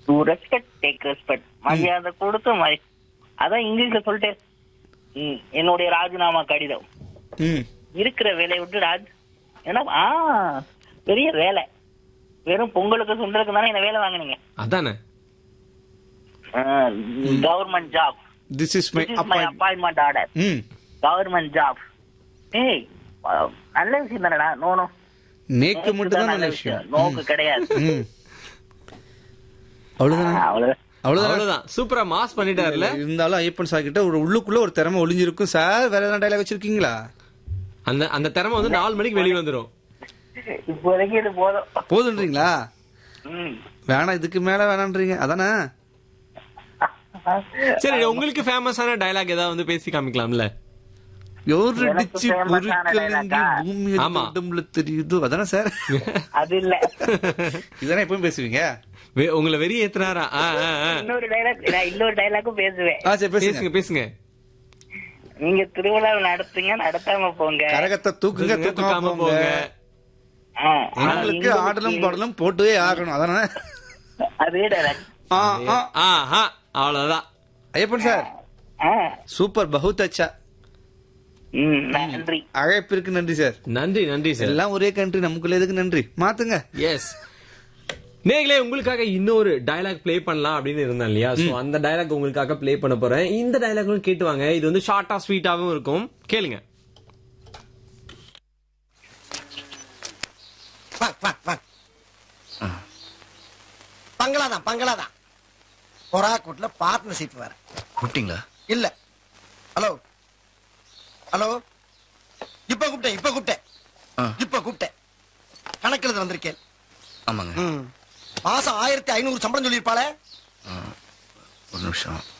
To respect take respect மரியாதை கொடுத்து மரி அதான் இங்கிலீஷ்ல சொல்லிட்டு ம், என்னுடைய ராஜினாமா கடிதம் ம் இருக்கிற வேலையை விட்டு ராஜ் ஏன்னா ஆ பெரிய வேலை வெறும் பொங்கலுக்கு சுண்டலுக்கு தானே என்ன வேலை வாங்குனீங்க அதானே government job this is my this is my appointment order hmm government job ஏய் அஹ், நல்ல விஷயம் தானடா நோ நோ நேக்கு மட்டும் தான் நல்ல விஷயம் நோக்கு கிடையாது ம் அவ்வளவுதானே அவ்வளவு அவ்வளவுதான் அவ்வளவுதான் சூப்பரா மாஸ் பண்ணிட்டாருல இருந்தாலும் ஐயப்பன் சார் கிட்ட ஒரு உள்ளுக்குள்ள ஒரு திறமை ஒளிஞ்சிருக்கும் சார் வேற எதனா டைலாக் வச்சிருக்கீங்களா அந்த அந்த திறமை வந்து நாலு மணிக்கு வெளியே வந்துரும் இப்போதைக்கு இது போதும் போதுன்றீங்களா ம். வேணாம் இதுக்கு மேல வேணான்றீங்க அதானே சரி உங்களுக்கு ஃபேமஸான டயலாக் ஏதாவது வந்து பேசி காமிக்கலாம்ல எவரு எனக்கு அடிச்சு famous ஆன பொறுக்கலங்கி dialogue-ஆ? பூமி ஆமா. உடம்புல தெரியுதோ அதானே சார் அது இல்ல இதானே எப்பவும் பேசுவீங்க வே- உங்களை வெறி ஏத்துறாரா ஆ, ஆ, ஆ. இன்னொரு டைலாக் நான் இன்னொரு டைலாக்கும் பேசுவேன் ஆ சரி பேசுங்க பேசுங்க பேசுங்க நீங்க திருவிழா நடத்துங்க நடத்தாம போங்க கரகத்தை தூக்குங்க தூக்குங்க, தூக்காம தூக்காம போங்க ஆ, எங்களுக்கு ஆ, ஆடலும் உங்களுக்கு- பாடலும் போட்டே ஆகணும் அதானே அதே டைலாக் ஆ, ஆ. ஆஹா அவ்வளவுதான் ஐயப்பன் சார் ஆ சூப்பர் பகுத் அச்சா ம், நன்றி அழைப்பிற்கு நன்றி சார் நன்றி நன்றி சார் எல்லாம் ஒரே கண்ட்ரி நமக்குள்ள எதுக்கு நன்றி மாத்துங்க எஸ் நேர்களே உங்களுக்காக இன்னொரு டயலாக் ப்ளே பண்ணலாம் அப்படின்னு இருந்தேன் இல்லையா சோ அந்த டயலாக் உங்களுக்காக ப்ளே பண்ண போறேன் இந்த டயலாக்கும் கேட்டு வாங்க இது வந்து ஷார்ட்டா ஸ்வீட்டாவும் இருக்கும் கேளுங்க வாங்க வாங்க வாங்க பங்களாதான் பங்களாதான் பொறாக்கூட்ல பார்ட்னர்ஷிப் வேற கூப்பிட்டீங்களா இல்ல ஹலோ ஹலோ இப்ப கூப்பிட்டேன் இப்ப கூப்பிட்டேன் ஆ. இப்ப கூப்பிட்டேன் கணக்குல வந்திருக்கேன் ஆமாங்க ம். மாசம் ஆயிரத்தி ஐநூறு சம்பளம் சொல்லியிருப்பாளே ஆ, ஒரு நிமிஷம்